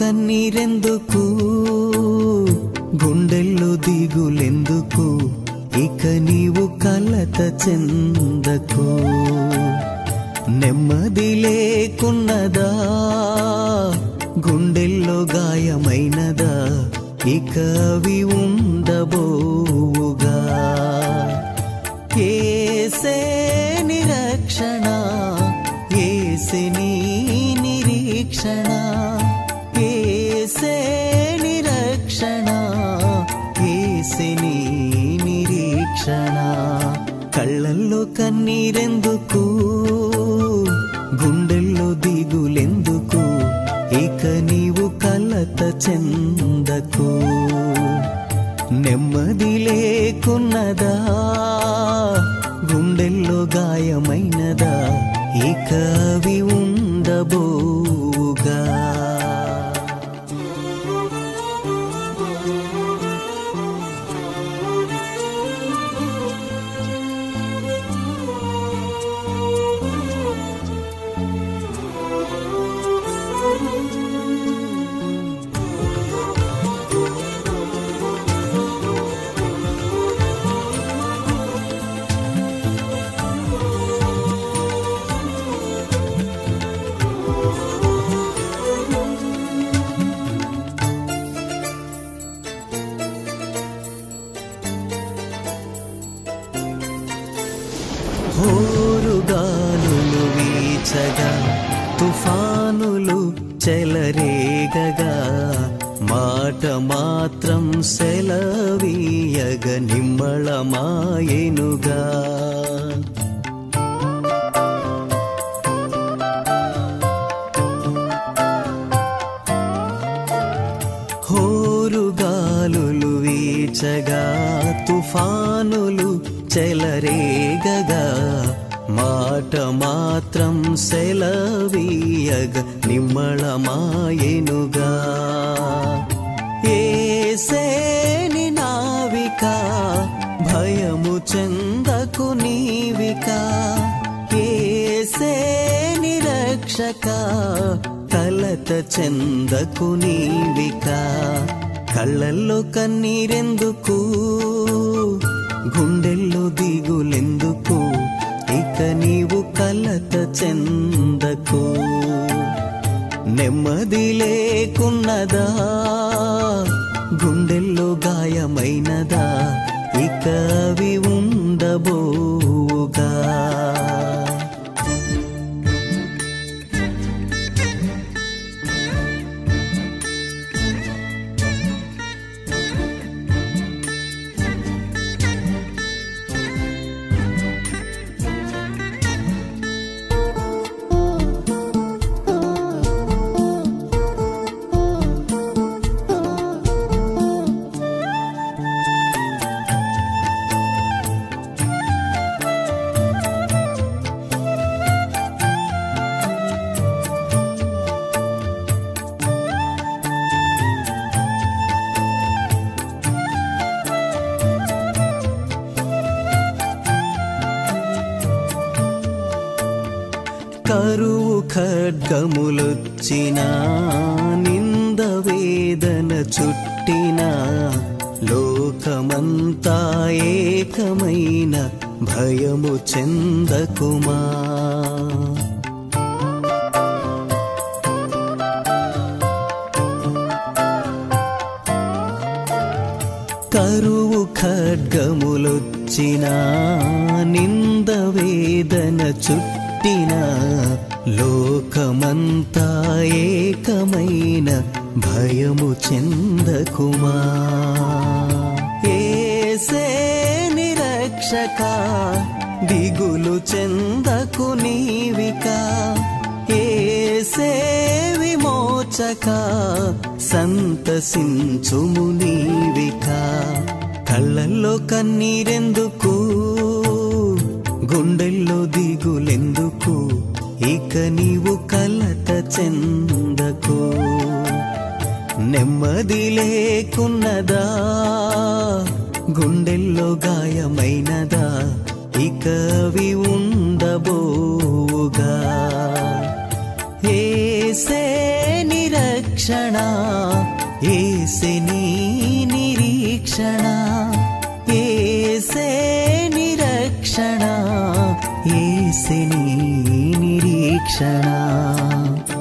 కన్నీరెందుకు గుండెల్లో దిగులెందుకు ఇక నీవు కలత చెందకు నెమ్మది లేకున్నదా గుండెల్లో గాయమైనదా ఇక అవి ఉండబోవుగా ఏసే నిరక్షణ ఏసే నీ నిరీక్షణ ఏసే నిరక్షణ ఏసే నీ నిరీక్షణ కళ్ళల్లో కన్నీరెందుకు గుండెల్లో దిగులెందుకు ఇక నీవు కలత చెందకు నెమ్మది లేకున్నదా గుండెల్లో గాయమైనదా ఇక అవి ఉండబోగా హోరుగాలులు వీచగా తుఫానులు చెలరేగగా మాట మాత్రం సెలవీయగ నిమ్మళమాయెనుగా హోరుగాలులు వీచగా తుఫానులు చెలరేగగా మాట మాత్రం సెలవీయగ నిమ్మళమాయెనుగా ఏసేని నావిక భయము చెందకు నీవిక ఏసేని రక్షక కలత చెందకు నీవిక కళ్ళల్లో కన్నీరెందుకు గుండెల్లో దిగులెందుకు ఇక నీవు కలత చెందకు నెమ్మది లేకున్నదా గుండెల్లో గాయమైనదా ఇక అవి ఉండబోగా కరువు ఖడ్గములొచ్చిన నింద వేదన చుట్టిన లోకమంతా ఏకమైన భయము చెందకుమా కరువు ఖడ్గములొచ్చిన నింద వేదన చుట్టిన లోకమంతా ఏకమైన భయము చెందకుమా ఏసే నిరక్షక దిగులు చెందకు నీవిక ఏసే విమోచక సంతసించుము నీవిక కళ్ళల్లో కన్నీరెందుకు గుండెల్లో దిగులెందుకు ఇక నీవు కలత చెందకు నెమ్మది లేకున్నదా గుండెల్లో గాయమైనదా ఇక అవి ఉండబోగా ఏసే నిరక్ష నిరీక్షణ ఏసే నీ నిరీక్షణ ఏసే నిరక్షణ ఏసే నీ నిరీక్షణ